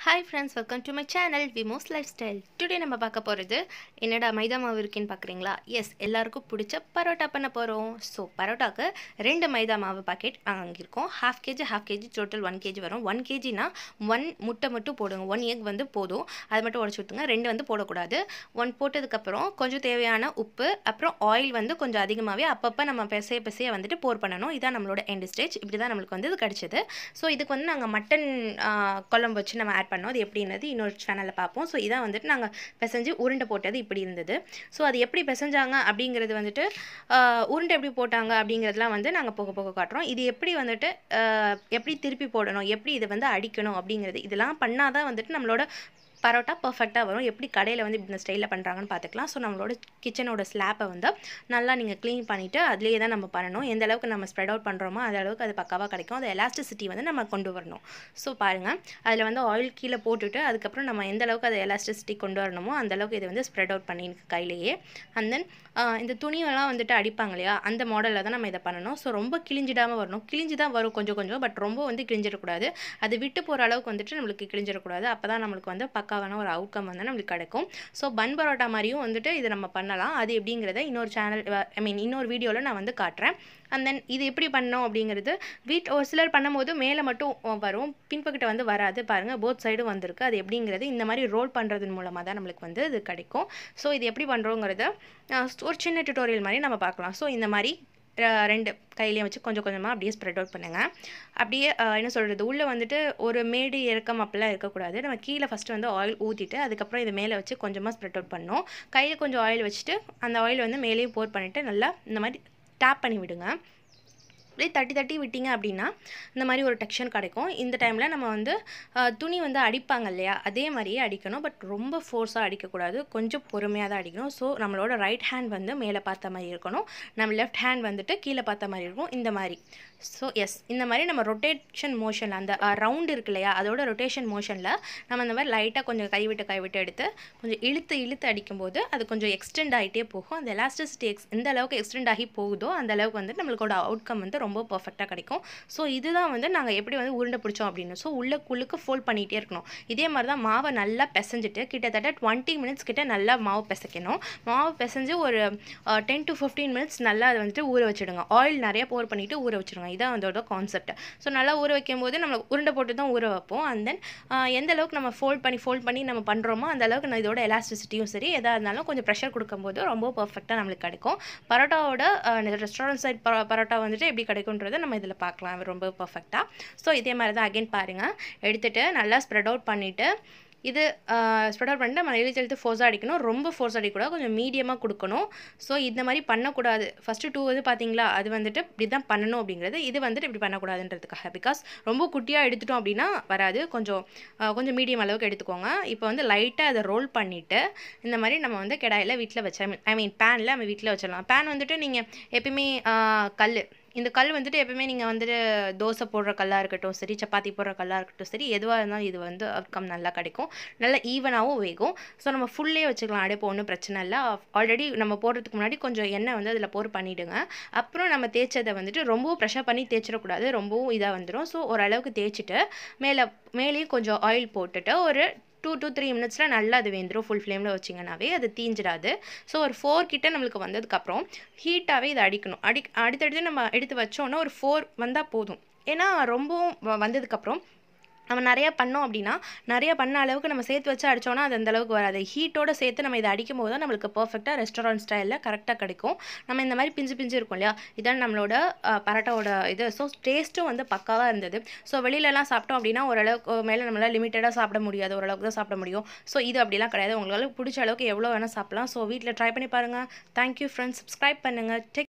hi friends welcome to my channel Vimos lifestyle today நம்ம பார்க்க போகிறது என்னடா மைதா மாவு இருக்குன்னு பார்க்குறீங்களா எஸ் எல்லாருக்கும் பிடிச்ச பரோட்டா பண்ண போகிறோம் ஸோ பரோட்டாக்கு ரெண்டு மைதா மாவு பாக்கெட் வாங்கியிருக்கோம் half KG half KG total one KG வரும் ஒன் கேஜினா ஒன் முட்டை மட்டும் போடுங்க ஒன் எக் வந்து போதும் அது மட்டும் உடச்சி விட்டுங்க ரெண்டு வந்து போடக்கூடாது ஒன் போட்டதுக்கப்புறம் கொஞ்சம் தேவையான உப்பு அப்புறம் ஆயில் வந்து கொஞ்சம் அதிகமாகவே அப்பப்போ நம்ம பிசைய பிசைய வந்துட்டு போர் பண்ணணும் இதான் நம்மளோட எண்ட் ஸ்டேஜ் இப்படி தான் நம்மளுக்கு வந்து இது கிடச்சிது ஸோ இதுக்கு வந்து நாங்கள் மட்டன் குழம்பு வச்சு நம்ம ஆட் பண்ணோம் அது எப்படின்னது இன்னொரு சேனலில் பார்ப்போம் ஸோ இதான் வந்துட்டு நாங்கள் பிசைஞ்சு உருண்டை போட்டது இப்படி இருந்தது ஸோ அது எப்படி பிசைஞ்சாங்க அப்படிங்கிறது வந்துட்டு ஆஹ், உருண்டை எப்படி போட்டாங்க அப்படிங்கிறதுலாம் வந்து நாங்கள் போக போக காட்டுறோம் இது எப்படி வந்துட்டு ஆஹ், எப்படி திருப்பி போடணும் எப்படி இதை வந்து அடிக்கணும் அப்படிங்கிறது இதெல்லாம் பண்ணால் தான் வந்துட்டு நம்மளோட பரோட்டா பர்ஃபெக்டாக வரும் எப்படி கடையில் வந்து இந்த ஸ்டைலில் பண்ணுறாங்கன்னு பார்த்துக்கலாம் ஸோ நம்மளோட கிச்சனோட ஸ்லாப்பை வந்து நல்லா நீங்கள் க்ளீன் பண்ணிவிட்டு அதுலேயே தான் நம்ம பண்ணணும் எந்த அளவுக்கு நம்ம ஸ்ப்ரெட் அவுட் பண்ணுறோமோ அந்த அளவுக்கு அது பக்காவாக கிடைக்கும் அந்த எலாஸ்டிசிட்டி வந்து நம்ம கொண்டு வரணும் ஸோ பாருங்கள் அதில் வந்து ஆயில் கீழே போட்டுட்டு அதுக்கப்புறம் நம்ம எந்த அளவுக்கு அதை எலாஸ்டிசிட்டி கொண்டு வரணுமோ அந்த அளவுக்கு இதை வந்து ஸ்ப்ரெட் அவுட் பண்ணி கையிலேயே அண்ட் தென் இந்த துணியெல்லாம் வந்துட்டு அடிப்பாங்க இல்லையா அந்த மாடலில் தான் நம்ம இதை பண்ணணும் ஸோ ரொம்ப கிழிஞ்சிடாமல் வரணும் கிழிஞ்சு தான் வரும் கொஞ்சம் கொஞ்சம் பட் ரொம்ப வந்து கிழிஞ்சிடக்கூடாது அது விட்டு போகிற அளவுக்கு வந்துட்டு நம்மளுக்கு கிழிஞ்சிடக்கூடாது அப்போ தான் நம்மளுக்கு வந்து பக்காவான ஒரு அவுட்கம் வந்து நம்மளுக்கு கிடைக்கும் ஸோ பன் பரோட்டா மாதிரியும் வந்துட்டு இது நம்ம பண்ணலாம் அது எப்படிங்கிறத இன்னொரு சேனல் ஐ மீன் இன்னொரு வீடியோவில் நான் வந்து காட்டுறேன் அண்ட் தென் இது எப்படி பண்ணோம் அப்படிங்கிறது வீட் ஒரு சிலர் பண்ணும்போது மேலே மட்டும் வரும் பின்பக்கிட்ட வந்து வராது பாருங்கள் போத் சைடும் வந்திருக்கு அது எப்படிங்கிறது இந்த மாதிரி ரோல் பண்ணுறதன் மூலமாக தான் நம்மளுக்கு வந்து இது கிடைக்கும் ஸோ இது எப்படி பண்ணுறோங்கிறத ஒரு சின்ன டியூட்டோரியல் மாதிரி நம்ம பார்க்கலாம் ஸோ இந்த மாதிரி ர- ரெண்டு கையிலையும் வச்சு கொஞ்சம் கொஞ்சமாக அப்படியே ஸ்ப்ரெட் அவுட் பண்ணுங்கள் அப்படியே அஹ், என்ன சொல்கிறது உள்ளே வந்துட்டு ஒரு மேடு இறக்கம் அப்படிலாம் இருக்கக்கூடாது நம்ம கீழே ஃபஸ்ட்டு வந்து ஆயில் ஊற்றிட்டு அதுக்கப்புறம் இது மேலே வச்சு கொஞ்சமாக ஸ்ப்ரெட் அவுட் பண்ணணும் கையில் கொஞ்சம் ஆயில் வச்சுட்டு அந்த ஆயில் வந்து மேலேயும் போர் பண்ணிவிட்டு நல்லா இந்த மாதிரி டேப் பண்ணி விடுங்க அப்படியே தட்டி தட்டி விட்டீங்க அப்படின்னா இந்த மாதிரி ஒரு டெக்ஸ்சர் கிடைக்கும் இந்த டைமில் நம்ம வந்து அஹ், துணி வந்து அடிப்பாங்க இல்லையா அதே மாதிரியே அடிக்கணும் பட் ரொம்ப ஃபோர்ஸாக அடிக்கக்கூடாது கொஞ்சம் பொறுமையாக தான் அடிக்கணும் ஸோ நம்மளோட ரைட் ஹேண்ட் வந்து மேலே பார்த்த மாதிரி இருக்கணும் நம்ம லெஃப்ட் ஹேண்ட் வந்துட்டு கீழே பார்த்த மாதிரி இருக்கும் இந்த மாதிரி ஸோ எஸ் இந்த மாதிரி நம்ம ரொட்டேஷன் மோஷனில் அந்த ரவுண்ட் இருக்கு இல்லையா அதோட ரொட்டேஷன் மோஷனில் நம்ம இந்த மாதிரி லைட்டாக கொஞ்சம் கைவிட்டு கைவிட்டு எடுத்து கொஞ்சம் இழுத்து இழுத்து அடிக்கும்போது அது கொஞ்சம் எக்ஸ்டெண்ட் ஆகிட்டே போகும் அந்த எலாஸ்டிசிட்டி எக்ஸ் எந்த அளவுக்கு எக்ஸ்டெண்ட் ஆகி போகுதோ அந்த அளவுக்கு வந்து நம்மளுக்கோட அவுட்கம் வந்து ரொம்ப பர்ஃபெக்டாக கிடைக்கும் ஸோ இதுதான் வந்து நாங்கள் எப்படி வந்து உருண்டை பிடிச்சோம் அப்படின்னு ஸோ உள்ளுக்குள்ளுக்கு ஃபோல்ட் பண்ணிகிட்டே இருக்கணும் இதே மாதிரி தான் மாவை நல்லா பிசைஞ்சிட்டு கிட்டத்தட்ட டுவெண்ட்டி மினிட்ஸ் கிட்ட நல்லா மாவு பிசைக்கணும் மாவு பிசைஞ்சு ஒரு டென் டு ஃபிஃப்டீன் மினிட்ஸ் நல்லா அதை வந்துட்டு ஊற வச்சிடுங்க ஆயில் நிறைய போர் பண்ணிவிட்டு ஊற வச்சிடுங்க இதான் அதோட கான்செப்ட் ஸோ நல்லா ஊற வைக்கும் போது நம்ம உருண்டை போட்டு தான் ஊற வைப்போம் அண்ட் தென் எந்த அளவுக்கு நம்ம ஃபோல்ட் பண்ணி ஃபோல்ட் பண்ணி நம்ம பண்ணுறோமோ அந்த அளவுக்கு நான் இதோட எலாஸ்டிசிட்டியும் சரி எதாக இருந்தாலும் கொஞ்சம் ப்ரெஷர் கொடுக்கும்போது ரொம்ப பர்ஃபெக்டாக நம்மளுக்கு கிடைக்கும் பரோட்டாவோட ரெஸ்டாரண்ட் சைட் பரோட்டா வந்துட்டு எப்படி கிடைக்குன்றதை நம்ம இதில் பார்க்கலாம் ரொம்ப பர்ஃபெக்டாக ஸோ இதே மாதிரி தான் அகைன் பாருங்கள் எடுத்துகிட்டு நல்லா ஸ்ப்ரெட் அவுட் பண்ணிவிட்டு இது ஸ்ப்ரெட் அவுட் பண்ணிட்டு நம்ம இழுத்து இழுத்து ஃபோர்ஸாக அடிக்கணும் ரொம்ப ஃபோர்ஸ் அடிக்கக்கூடாது கொஞ்சம் மீடியமாக கொடுக்கணும் ஸோ இந்த மாதிரி பண்ணக்கூடாது ஃபஸ்ட்டு டூ வந்து பார்த்தீங்களா அது வந்துட்டு இப்படி தான் பண்ணணும் அப்படிங்கிறது இது வந்துட்டு இப்படி பண்ணக்கூடாதுன்றதுக்காக பிகாஸ் ரொம்ப குட்டியாக எடுத்துட்டோம் அப்படின்னா வராது கொஞ்சம் ஆஹ், கொஞ்சம் மீடியம் அளவுக்கு எடுத்துக்கோங்க இப்போ வந்து லைட்டாக அதை ரோல் பண்ணிவிட்டு இந்த மாதிரி நம்ம வந்து கடாயில் வீட்டில் வச்ச ஐ மீன் பேனில் நம்ம வீட்டில் வச்சிடலாம் பேன் வந்துட்டு நீங்கள் எப்பயுமே கல் இந்த கல் வந்துட்டு எப்பவுமே நீங்கள் வந்துட்டு தோசை போடுற கல்லாக இருக்கட்டும் சரி சப்பாத்தி போடுற கல்லாக இருக்கட்டும் சரி எதுவாக இருந்தாலும் இது வந்து அவுட்கம் நல்லா கிடைக்கும் நல்லா ஈவனாகவும் வேகும் ஸோ நம்ம ஃபுல்லே வச்சுக்கலாம் அடுப்பு ஒன்றும் பிரச்சனை இல்லை ஆல்ரெடி நம்ம போடுறதுக்கு முன்னாடி கொஞ்சம் எண்ணெய் வந்து அதில் போர் பண்ணிவிடுங்க அப்புறம் நம்ம தேய்ச்சதை வந்துட்டு ரொம்பவும் ப்ரெஷர் பண்ணி தேய்ச்சிடக்கூடாது ரொம்பவும் இதாக வந்துடும் ஸோ ஓரளவுக்கு தேய்ச்சிட்டு மேலே மேலேயும் கொஞ்சம் ஆயில் போட்டுட்டு ஒரு டூ to த்ரீ மினிட்ஸில் நல்லா அது வெந்துடும் ஃபுல் ஃப்ளேமில் வச்சிங்கனாவே அது தீஞ்சிடாது ஸோ ஒரு ஃபோர் கிட்ட நம்மளுக்கு வந்ததுக்கப்புறம் ஹீட்டாகவே இதை அடிக்கணும் அடி அடுத்தடுத்து நம்ம எடுத்து வச்சோன்னா ஒரு ஃபோர் வந்தால் போதும் ஏன்னா ரொம்பவும் வ- வந்ததுக்கப்புறம் நம்ம நிறையா பண்ணோம் அப்படின்னா நிறைய பண்ண அளவுக்கு நம்ம சேர்த்து வச்சு அடிச்சோம்னா அது அந்த அளவுக்கு வராது ஹீட்டோட சேர்த்து நம்ம இதை அடிக்கும் போது தான் நம்மளுக்கு பர்ஃபெக்டாக ரெஸ்டாரண்ட் ஸ்டைலில் கரெக்டாக கிடைக்கும் நம்ம இந்த மாதிரி பிஞ்சு பிஞ்சு இருக்கும் இல்லையா இதான் நம்மளோட அஹ், பரோட்டாவோட இது ஸோ டேஸ்ட்டும் வந்து பக்காவாக இருந்தது ஸோ வெளியிலலாம் சாப்பிட்டோம் அப்படின்னா ஓரளவுக்கு மேலே நம்மளால் லிமிட்டடாக சாப்பிட முடியாது ஓரளவுக்கு தான் சாப்பிட முடியும் ஸோ இது அப்படிலாம் கிடையாது உங்களுக்கு பிடிச்ச அளவுக்கு எவ்வளோ வேணால் சாப்பிடலாம் ஸோ வீட்டில் ட்ரை பண்ணி பாருங்கள் தேங்க்யூ ஃப்ரெண்ட்ஸ் சப்ஸ்கிரைப் பண்ணுங்கள் டேக்